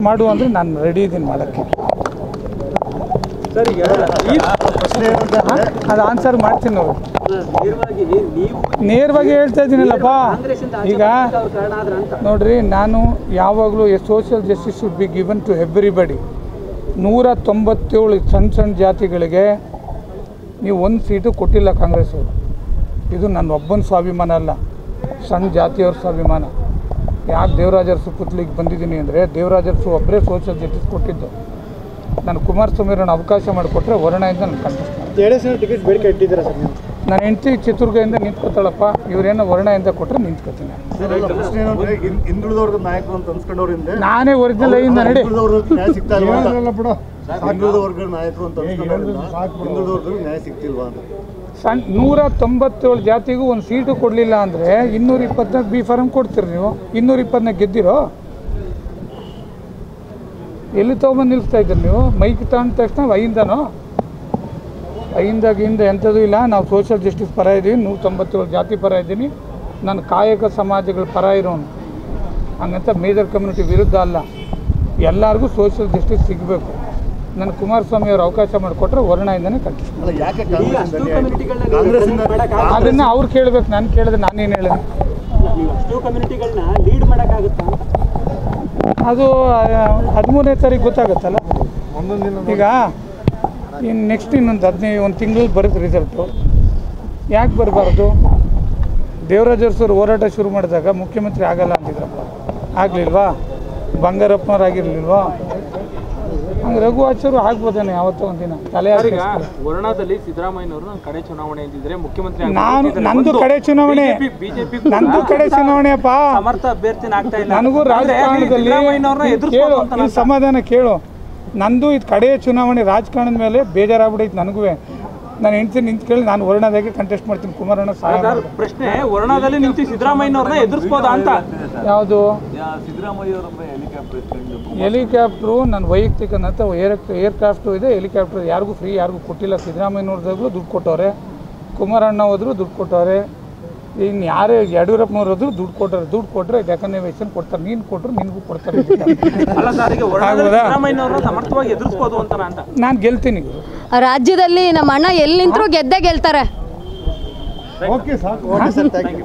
ಮಾಡು ಅಂದರೆ ನಾನು ರೆಡಿ ಇದ್ದೀನಿ ಮಾಡೋಕ್ಕೆ ಸರ್ ಈಗ ಈ ಅದು ಆನ್ಸರ್ ಮಾಡ್ತೀನಿ ನಾವು ನೇರವಾಗಿ ನೀವು ನೇರವಾಗಿ ಹೇಳ್ತಾ ಇದ್ದೀನಲ್ಲಪ್ಪ ಕಾಂಗ್ರೆಸ್ಸಿಂದ ಆಚೆ ಈಗ ಬರ್ಲಿಕ್ಕೆ ಅವ್ರು ಕಾರಣ ಆದ್ರ ಅಂತ ನೋಡ್ರಿ ನಾನು ಯಾವಾಗಲೂ social justice should be given to everybody ನೂರ ತೊಂಬತ್ತೇಳು ಸಣ್ಣ ಸಣ್ಣ ಜಾತಿಗಳಿಗೆ ನೀವು ಒಂದು ಸೀಟು ಕೊಟ್ಟಿಲ್ಲ ಕಾಂಗ್ರೆಸ್ ಅವರು ಇದು ನನ್ನ ಒಬ್ಬನ ಸ್ವಾಭಿಮಾನ ಅಲ್ಲ ಸಣ್ಣ ಜಾತಿಯವ್ರ ಸ್ವಾಭಿಮಾನ ಯಾಕೆ ದೇವರಾಜರಸು ಪುತ್ಲಿಗೆ ಬಂದಿದ್ದೀನಿ ಅಂದರೆ ದೇವರಾಜರಸು ಒಬ್ಬರೇ ಸೋಷಿಯಲ್ ಜಸ್ಟಿಸ್ ಕೊಟ್ಟಿದ್ದು ನಾನು ಕುಮಾರಸ್ವಾಮಿ ಅವ್ರನ್ನ ಅವಕಾಶ ಮಾಡಿಕೊಟ್ರೆ ವರ್ಣದಿಂದ ನಾನು ಕಂಟೆಸ್ಟ್ ಮಾಡ್ತೀನಿ ಜೆ ಡಿ ಎಸ್ ಟಿಕೆಟ್ ಬೇಡಿಕೆ ಇಟ್ಟಿದ್ದೀರಾ ಸರ್ ನೀವು ನನ್ನ ಹೆಂಡತಿ ಚಿತ್ರದುರ್ಗದಿಂದ ನಿಂತ್ಕೋತಾಳಪ್ಪ ಇವರೇನೋ ವರ್ಣದಿಂದ ಕೊಟ್ಟರೆ ನಿಂತ್ಕೋತೀನಿ ಪ್ರಶ್ನೆ ಏನಂದ್ರೆ ಹಿಂ- ಹಿಂದುಳಿದವ್ರಿಗೆ ನಾಯಕರು ಅಂತ ಅನ್ಸ್ಕೊಂಡವ್ರಿಂದ ನಾನೇ ಒರಿಜಿನಲ್ ಐಯಿಂದ ನಡಿ ಹಿಂದುಳಿದವ್ರಿಗೆ ನ್ಯಾಯ ಸಿಗ್ತಾ ಇಲ್ವಾ ಅಂತ? ಹೇಳೋದ್ರಲ್ಲ ಬಿಡು ಹಿಂದುಳಿದ ವರ್ಗದ ನಾಯಕರು ಅಂತ ಅನ್ಸ್ಕೊಂಡವ್ರಿಂದ ಹಿಂದುಳಿದ ವರ್ಗಕ್ಕೆ ನ್ಯಾಯ ಸಿಗ್ತಿಲ್ವಾ ಅಂತ ಸಣ್ಣ ನೂರ ತೊಂಬತ್ತೇಳು ಜಾತಿಗೂ ಒಂದು ಸೀಟು ಕೊಡಲಿಲ್ಲ ಅಂದರೆ ಇನ್ನೂರ ಇಪ್ಪತ್ನಾಲ್ಕು ಬಿ ಫಾರಮ್ ಕೊಡ್ತೀರಿ ನೀವು ಇನ್ನೂರ ಇಪ್ಪತ್ನಾಲ್ಕು ಗೆದ್ದಿರೋ ಎಲ್ಲಿ ತೊಗೊಂಬಂದು ನಿಲ್ಲಿಸ್ತಾ ಇದ್ದೀರಿ ನೀವು ಮೈಕ್ ತಗೊಂಡ ತಕ್ಷಣ ಐಯಿಂದನೋ ಐಯಿಂದಾಗ ಹಿಂದ ಎಂಥದ್ದು ಇಲ್ಲ ನಾವು ಸೋಷಿಯಲ್ ಜಸ್ಟಿಸ್ ಪರ ಇದ್ದೀವಿ ನೂರ ತೊಂಬತ್ತೇಳು ಜಾತಿ ಪರ ಇದ್ದೀನಿ ನಾನು ಕಾಯಕ ಸಮಾಜಗಳ ಪರ ಇರೋನು ಹಂಗಂತ ಮೇಜರ್ ಕಮ್ಯುನಿಟಿ ವಿರುದ್ಧ ಅಲ್ಲ ಎಲ್ಲರಿಗೂ ಸೋಷಿಯಲ್ ಜಸ್ಟಿಸ್ ಸಿಗಬೇಕು ನನ್ನ ಕುಮಾರಸ್ವಾಮಿ ಅವರು ಅವಕಾಶ ಮಾಡಿಕೊಟ್ರೆ ವರ್ಣದಿಂದನೇ ಕಟ್ಟಿಸ್ತೀನಿ ಅಲ್ಲ ಯಾಕೆ ಅಷ್ಟು ಕಾಂಗ್ರೆಸ್ಸಿಂದ ಕಮ್ಯುನಿಟಿಗಳನ್ನ ಕಾಂಗ್ರೆಸ್ಸಿಂದ ಮಾಡೋಕ್ಕಾಗಲ್ಲ. ಅದನ್ನು ಅವ್ರು ಕೇಳ್ಬೇಕು ನಾನು ಕೇಳಿದ್ರೆ ನಾನೇನು ಹೇಳಿದೆ ನೀವು ಅಷ್ಟು ಕಮ್ಯುನಿಟಿಗಳನ್ನ ಲೀಡ್ ಮಾಡೋಕ್ಕಾಗುತ್ತಾ ಅಂತ ಅದು ಹದಿಮೂರನೇ ತಾರೀಕು ಗೊತ್ತಾಗುತ್ತಲ್ಲ ಒಂದೊಂದು ದಿನ ಈಗ ಇನ್ನು ನೆಕ್ಸ್ಟ್ ಇನ್ನೊಂದು ಹದಿನೈದು ಒಂದು ತಿಂಗಳಲ್ಲಿ ಬರುತ್ತೆ ರಿಸಲ್ಟು ಯಾಕೆ ಬರಬಾರ್ದು ದೇವರಾಜ ಅರಸರು ಹೋರಾಟ ಶುರು ಮಾಡಿದಾಗ ಮುಖ್ಯಮಂತ್ರಿ ಆಗಲ್ಲ ಅಂತಿದ್ರಪ್ಪ ಆಗಲಿಲ್ವಾ ಬಂಗಾರಪ್ಪನವ್ರು ಆಗಿರಲಿಲ್ವಾ ಹಂಗೆ ರಘು ಆಚಾರ್ಯ ಆಗ್ಬೋದೇನೆ ಯಾವತ್ತೋ ಒಂದಿನ ತಲೆ ಸರ್, ಈಗ ಹಾಕಿ ವರ್ಣದಲ್ಲಿ ಸಿದ್ದರಾಮಯ್ಯನವರು ನಾನು ಕಡೆ ಚುನಾವಣೆ ಅಂತಿದ್ರೆ ಮುಖ್ಯಮಂತ್ರಿ ನಾನು ನಂದು ಕಡೆ ಚುನಾವಣೆ ಬಿಜೆಪಿ ನಂದು ಕಡೆ ಚುನಾವಣೆಯಪ್ಪ ಸಮರ್ಥ ಅಭ್ಯರ್ಥಿನ ಆಗ್ತಾ ಇಲ್ಲ ನನಗೂ ಅಂದ್ರೆ ರಾಜಕಾರಣದಲ್ಲಿ ಸಿದ್ದರಾಮಯ್ಯನವ್ರನ್ನ ಇಲ್ಲಿ ಎದುರಿಸ್ಬೋದು ಕೇಳು ಅಂತ ಇಲ್ಲಿ ನಾನು- ಸಮಾಧಾನ ಕೇಳು ನಂದು ಇದು ಕಡೆ ಚುನಾವಣೆ ರಾಜಕಾರಣದ ಮೇಲೆ ಬೇಜಾರಾಗ್ಬಿಡೈತೆ ನನಗೂ ನಾನು ಹೆಂಡ್ತಿ ನಿಂತು ಕೇಳಿ ನಾನು ವರ್ಣದಾಗೆ ಕಂಟೆಸ್ಟ್ ಮಾಡ್ತೀನಿ ಕುಮಾರಣ್ಣ ಸಹಾಯ ಸರ್, ಮಾಡು. ಪ್ರಶ್ನೆ ವರ್ಣದಲ್ಲಿ ನಿಂತು ಸಿದ್ದರಾಮಯ್ಯನವ್ರನ್ನ ಎದುರಿಸ್ಬೋದಾ ಅಂತ ಯಾವುದು ಹೆಲಿಕಾಪ್ಟ್ರು ನನ್ನ ವೈಯಕ್ತಿಕ ಅಂತ ಏರ್ ಏರ್ಕ್ರಾಫ್ಟು ಇದೆ ಹೆಲಿಕಾಪ್ಟರ್ ಯಾರಿಗೂ ಫ್ರೀ ಯಾರಿಗೂ ಕೊಟ್ಟಿಲ್ಲ ಸಿದ್ದರಾಮಯ್ಯನವ್ರದಾಗಲೂ ದುಡ್ಡು ಕೊಟ್ಟವ್ರೆ ಕುಮಾರಣ್ಣ ಹೋದ್ರು ದುಡ್ಡು ಕೊಟ್ಟವ್ರೆ ಇನ್ನು ಯಾರೇ ಯಡಿಯೂರಪ್ಪನವ್ರು ಹೋದ್ರು ದುಡ್ಡು ಕೊಟ್ಟವ್ರೆ ದುಡ್ಡು ಕೊಟ್ಟರೆ ಡೆಕನೇವೇಶನ್ ಕೊಡ್ತಾರೆ ನೀನು ಕೊಟ್ಟರು ನಿನಗೂ ಕೊಡ್ತಾರೆ ಅಲ್ಲ ಸರ್ ಈಗ ವರ್ಣದಲ್ಲಿ ಆಗ್ಬೋದಾ? ಸಿದ್ದರಾಮಯ್ಯನವ್ರನ್ನ ಸಮರ್ಥವಾಗಿ ಎದುರಿಸ್ಬೋದು ಅಂತ ಅಂತ ನಾನು ಗೆಲ್ತೀನಿ ರಾಜ್ಯದಲ್ಲಿ ನಮ್ಮ ಅಣ್ಣ ಎಲ್ಲಿ ನಿಂತರೂ ಗೆದ್ದೇ ಗೆಲ್ತಾರೆ ಓಕೆ ಸಾಕು ಓಕೆ ಸರ್ ಥ್ಯಾಂಕ್ ಯು